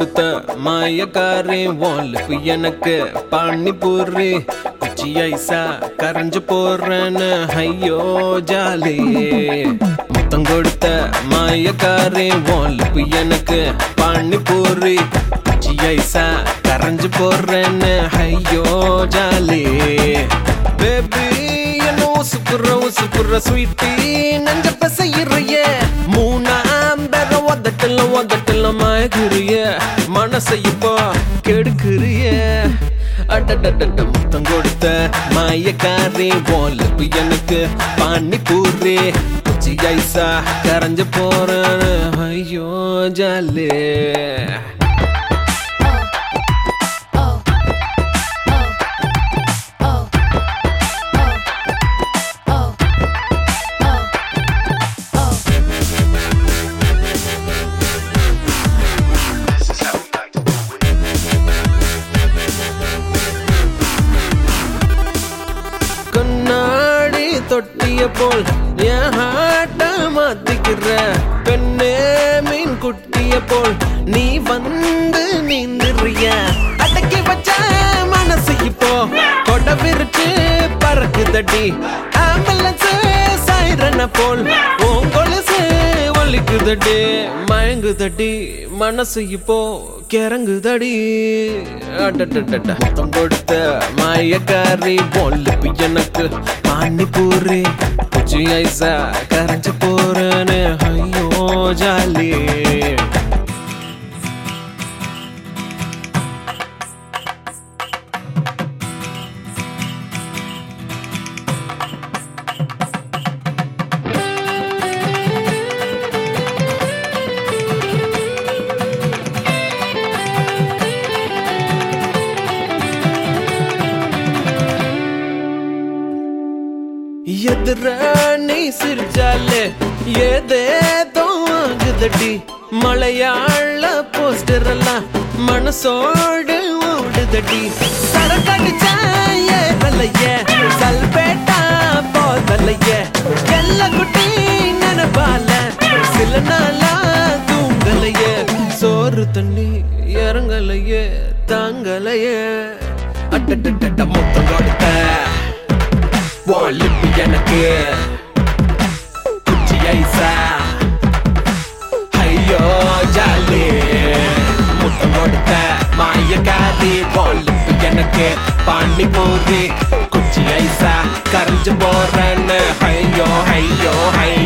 கொடுத்த மாயக்காரி வாலிப்பு எனக்கு பானிபூரி குச்சி ஐசா கரைஞ்சு போறேன்னு ஐயோ ஜாலி முத்தம் கொடுத்த மாயக்காரி வாலிப்பு எனக்கு பானிபூரி குச்சி ஐசா கரைஞ்சு போறேன்னு ஐயோ ஜாலி பேபி என்ன உசுப்புற உசுப்புற ஸ்வீட்டி நெஞ்ச பசையிறைய மூணாம் பெற உதட்டல உதட்டல மயக்குறிய மனசை இப்போ கெடுக்குறிய அடடடட முத்தம் கொடுத்த மாயக்காரி போலப்பு எனக்கு பானி பூரி குச்சி ஐசா கரைஞ்சு போறேன் ஐயோ ஜாலே This is how we like to do it. கண்ணாடி தொட்டிய போல் என் ஹாட்ட மாத்திக்கிற பெண்ணே மீன் குட்டிய போல் நீ வந்து நீந்திரிய அடக்கி வச்ச மனசு இப்போ கொட விரிச்சு பறக்குதடி ஆம்புலன்ஸ் சைரன போல் உன் கொலுசு ஒலிக்குதடி மயங்குதடி மனசு இப்போ கிறங்குதடி அடடடட மொத்தம் கொடுத்த மாயக்காரி போலிப்பு எனக்கு பானிபூரி குச்சி ஐசா கரைஞ்சு போறேன்னு ஐயோ ஜாலி எதிர நீ சிரிச்சாலே ஏதேதோ ஆகுதடி மலையாள போஸ்டர் எல்லாம் மனசோடு ஓடுதடி சரக்கடிச்சா ஏறலைய சல்பேட்டா போதலைய எல்ல குட்டி நினைப்பால சில நாளா தூங்கலைய சோறு தண்ணி இறங்கலையே தாங்கலையே அட்டட்ட மொத்தம் கொடுத்த வாலிப்பு எனக்கு குச்சி ஐசா ஐயோ ஜாலி முத்தம் கொடுத்த மாயக்காரி வாலிப்பு எனக்கு பாண்டி போது குச்சி ஐசா கரைஞ்சு போறேன்னு ஐயோ ஐயோ ஐயோ